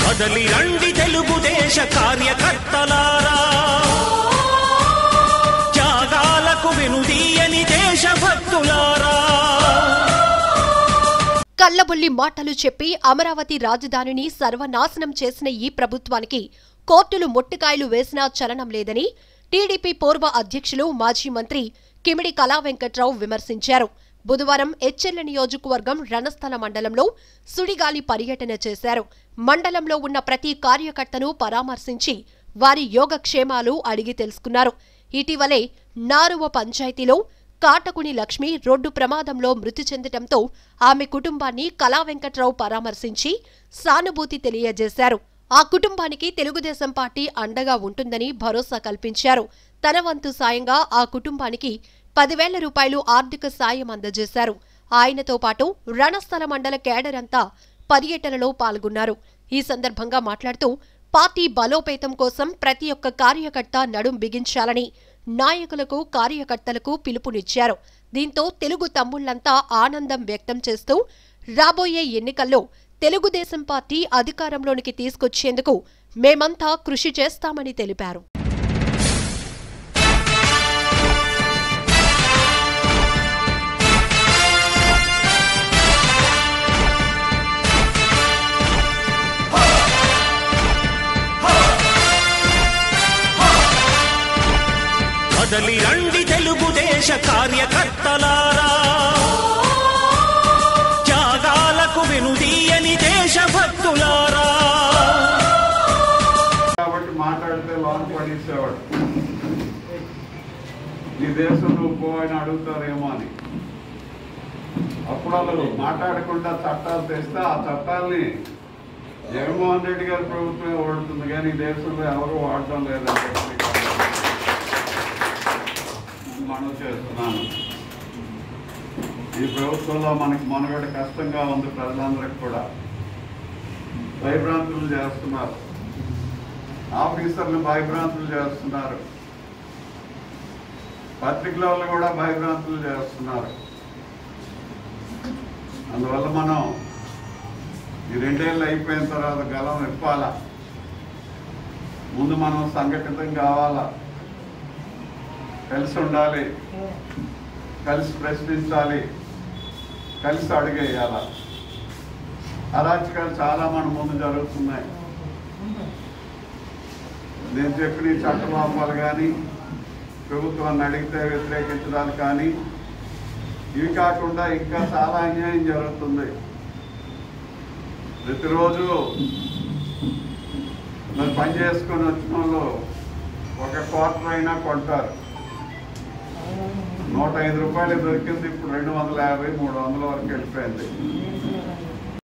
కదలి రండి తెలుగుదేశ కార్యకర్తలారా త్యాగాలకు వెనుదీయని దేశభక్తులారా కల్లబొల్లి మాటలు చెప్పి అమరావతి రాజధానిని సర్వనాశనం చేసిన ఈ ప్రభుత్వానికి కోర్టులు మొట్టికాయలు వేసినా చలనం లేదని టీడీపీ పూర్వ అధ్యక్షులు మాజీ మంత్రి కిమిడి కళా వెంకట్రావు విమర్శించారు బుధవారం ఎచ్చెర్ల నియోజకవర్గం రణస్థల మండలంలో సుడిగాలి పర్యటన చేశారు మండలంలో ఉన్న ప్రతి కార్యకర్తను పరామర్శించి వారి యోగక్షేమాలు అడిగి తెలుసుకున్నారు ఇటీవలే నారువ పంచాయతీలో కాటకుని లక్ష్మి రోడ్డు ప్రమాదంలో మృతి చెందటంతో ఆమె కుటుంబాన్ని కళా వెంకట్రావు పరామర్శించి సానుభూతి తెలియజేశారు ఆ కుటుంబానికి తెలుగుదేశం పార్టీ అండగా ఉంటుందని భరోసా కల్పించారు తన వంతు సాయంగా ఆ కుటుంబానికి పదివేల రూపాయలు ఆర్థిక సాయం అందజేశారు ఆయనతో పాటు రణస్థల మండల కేడర్ అంతా పర్యటనలో పాల్గొన్నారు ఈ సందర్భంగా మాట్లాడుతూ పార్టీ బలోపేతం కోసం ప్రతి ఒక్క కార్యకర్త నడుం బిగించాలని నాయకులకు కార్యకర్తలకు పిలుపునిచ్చారు దీంతో తెలుగు తమ్ముళ్లంతా ఆనందం వ్యక్తం చేస్తూ రాబోయే ఎన్నికల్లో తెలుగుదేశం పార్టీ అధికారంలోనికి తీసుకొచ్చేందుకు మేమంతా కృషి చేస్తామని తెలిపారు కదలి రండి తెలుగుదేశ కార్యకర్తలారా త్యాగాలకు వెనుదీయని దేశభక్తులారా కాబట్టి మాట్లాడితే లోన్ పడేసేవాడు నీ దేశం నువ్వు పో అని అడుగుతారేమో అని అప్పుడు వాళ్ళు మాట్లాడకుండా చట్టాలు తెస్తే ఆ చట్టాల్ని జగన్మోహన్ రెడ్డి గారి ప్రభుత్వమే వాడుతుంది కానీ ఈ దేశంలో ఎవరు వాడటం లేదని చెప్పి మనం చేస్తున్నాను ఈ ప్రభుత్వంలో మనకి మనుగడ కష్టంగా ఉంది ప్రజలందరికీ కూడా భయభ్రాంతులు చేస్తున్నారు ఆఫీసర్లు భయభ్రాంతులు చేస్తున్నారు పత్రికల వాళ్ళు కూడా భయభ్రాంతులు చేస్తున్నారు అందువల్ల మనం ఈ రెండేళ్ళు అయిపోయిన తర్వాత గలం ఇప్పాలా ముందు మనం సంఘటితం కావాలా కలిసి ఉండాలి కలిసి ప్రశ్నించాలి కలిసి అడుగేయాల అరాచకాలు చాలా మన ముందు జరుగుతున్నాయి నేను చెప్పిన ఈ చట్టలోపాలు కానీ ప్రభుత్వాన్ని అడిగితే వ్యతిరేకించడాలు కానీ ఇవి కాకుండా ఇంకా చాలా అన్యాయం జరుగుతుంది ప్రతిరోజు మరి పని చేసుకొని వచ్చిన వాళ్ళు ఒక క్వార్టర్ అయినా కొంటారు నూట ఐదు రూపాయలు దొరికింది ఇప్పుడు రెండు వందల యాభై మూడు వందల వరకు వెళ్ళిపోయింది